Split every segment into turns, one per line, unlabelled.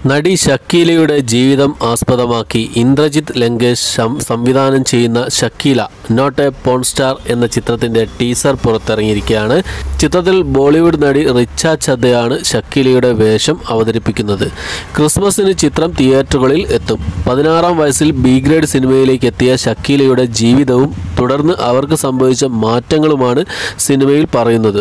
നടി ഷക്കീലയുടെ ജീവിതം ആസ്പദമാക്കി ഇന്ദ്രജിത്ത് ലങ്കേഷ് സം- സംവിധാനം ചെയ്യുന്ന Shakeela not a porn star എന്ന ചിത്രത്തിന്റെ ടീസർ പുറത്തിറങ്ങിയിരിക്കുകയാണ് ചിത്രത്തിൽ ബോളിവുഡ് നടി റിച്ച ചദ്ദയാണ് ഷക്കീലയുടെ വേഷം അവതരിപ്പിക്കുന്നത് ക്രിസ്മസിന് ചിത്രം തിയേറ്ററുകളിൽ എത്തും പതിനാറാം വയസ്സിൽ ബി ഗ്രേഡ് സിനിമയിലേക്ക് എത്തിയ ഷക്കീലയുടെ ജീവിതവും തുടർന്ന് അവർക്ക് സംഭവിച്ച മാറ്റങ്ങളുമാണ് സിനിമയിൽ പറയുന്നത്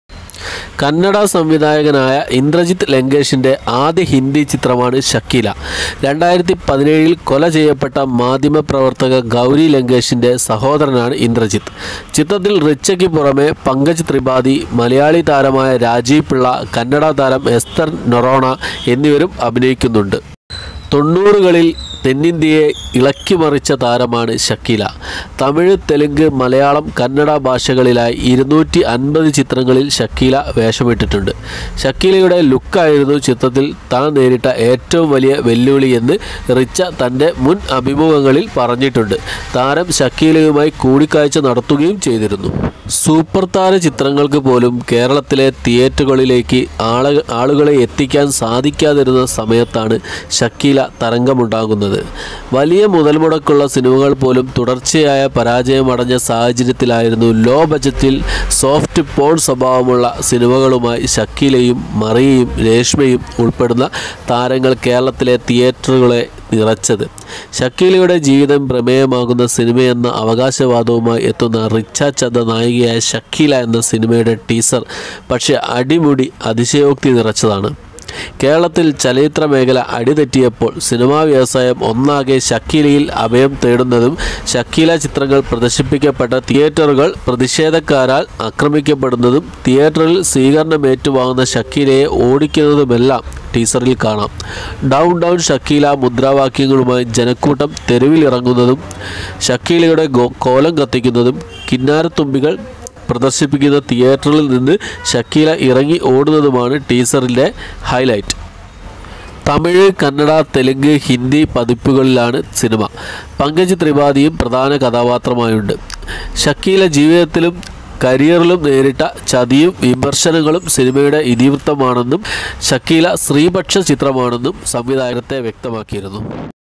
കന്നഡ സംവിധായകനായ ഇന്ദ്രജിത്ത് ലങ്കേഷിൻ്റെ ആദ്യ ഹിന്ദി ചിത്രമാണ് ഷക്കീല രണ്ടായിരത്തി പതിനേഴിൽ കൊല ചെയ്യപ്പെട്ട മാധ്യമപ്രവർത്തക ഗൗരി ലങ്കേഷിൻ്റെ സഹോദരനാണ് ഇന്ദ്രജിത്ത് ചിത്രത്തിൽ റിച്ചയ്ക്ക് പുറമെ പങ്കജ് ത്രിപാഠി മലയാളി താരമായ രാജീവ് പിള്ള കന്നഡ താരം എസ്തർ നൊറോണ എന്നിവരും അഭിനയിക്കുന്നുണ്ട് തൊണ്ണൂറുകളിൽ തെന്നിന്ത്യയെ ഇളക്കിമറിച്ച താരമാണ് ഷക്കീല തമിഴ് തെലുങ്ക് മലയാളം കന്നഡ ഭാഷകളിലായി ഇരുന്നൂറ്റി അൻപത് ചിത്രങ്ങളിൽ ഷക്കീല വേഷമിട്ടിട്ടുണ്ട് ഷക്കീലയുടെ ലുക്കായിരുന്നു ചിത്രത്തിൽ താൻ നേരിട്ട ഏറ്റവും വലിയ വെല്ലുവിളി എന്ന് റിച്ച തൻ്റെ മുൻ അഭിമുഖങ്ങളിൽ പറഞ്ഞിട്ടുണ്ട് താരം ഷക്കീലയുമായി കൂടിക്കാഴ്ച നടത്തുകയും ചെയ്തിരുന്നു സൂപ്പർ താര ചിത്രങ്ങൾക്ക് പോലും കേരളത്തിലെ തിയേറ്ററുകളിലേക്ക് ആള ആളുകളെ എത്തിക്കാൻ സാധിക്കാതിരുന്ന സമയത്താണ് ഷക്കീല തരംഗമുണ്ടാകുന്നത് വലിയ മുതൽ മുടക്കുള്ള സിനിമകൾ പോലും തുടർച്ചയായ പരാജയമടഞ്ഞ സാഹചര്യത്തിലായിരുന്നു ലോ ബജറ്റിൽ സോഫ്റ്റ് പോൺ സ്വഭാവമുള്ള സിനിമകളുമായി ഷക്കീലയും മറിയയും രേഷ്മയും ഉൾപ്പെടുന്ന താരങ്ങൾ കേരളത്തിലെ തിയേറ്ററുകളെ നിറച്ചത് ഷക്കീലയുടെ ജീവിതം പ്രമേയമാകുന്ന സിനിമയെന്ന അവകാശവാദവുമായി എത്തുന്ന റിച്ച ചദ്ദ നായികയായ ഷക്കീല എന്ന സിനിമയുടെ ടീസർ പക്ഷേ അടിമുടി അതിശയോക്തി നിറച്ചതാണ് കേരളത്തിൽ ചലച്ചിത്ര മേഖല അടിതെറ്റിയപ്പോൾ സിനിമാ വ്യവസായം ഒന്നാകെ ഷക്കീലയിൽ അഭയം തേടുന്നതും ഷക്കീല ചിത്രങ്ങൾ പ്രദർശിപ്പിക്കപ്പെട്ട തിയേറ്ററുകൾ പ്രതിഷേധക്കാരാൽ ആക്രമിക്കപ്പെടുന്നതും തിയേറ്ററിൽ സ്വീകരണം ഏറ്റുവാങ്ങുന്ന ഷക്കീലയെ ഓടിക്കുന്നതുമെല്ലാം ടീസറിൽ കാണാം ഡൗൺ ഡൗൺ ഷക്കീല മുദ്രാവാക്യങ്ങളുമായി ജനക്കൂട്ടം തെരുവിലിറങ്ങുന്നതും ഷക്കീലയുടെ ഗോ- കോലം കത്തിക്കുന്നതും കിന്നാരത്തുമ്പികൾ പ്രദർശിപ്പിക്കുന്ന തിയേറ്ററിൽ നിന്ന് ഷക്കീല ഇറങ്ങി ഓടുന്നതുമാണ് ടീസറിലെ ഹൈലൈറ്റ് തമിഴ് കന്നഡ തെലുങ്ക് ഹിന്ദി പതിപ്പുകളിലാണ് സിനിമ പങ്കജ് ത്രിപാഠിയും പ്രധാന കഥാപാത്രമായുണ്ട് ഷക്കീല ജീവിതത്തിലും കരിയറിലും നേരിട്ട ചതിയും വിമർശനങ്ങളും സിനിമയുടെ ഇതിവൃത്തമാണെന്നും ഷക്കീല സ്ത്രീപക്ഷ ചിത്രമാണെന്നും സംവിധായകത്തെ വ്യക്തമാക്കിയിരുന്നു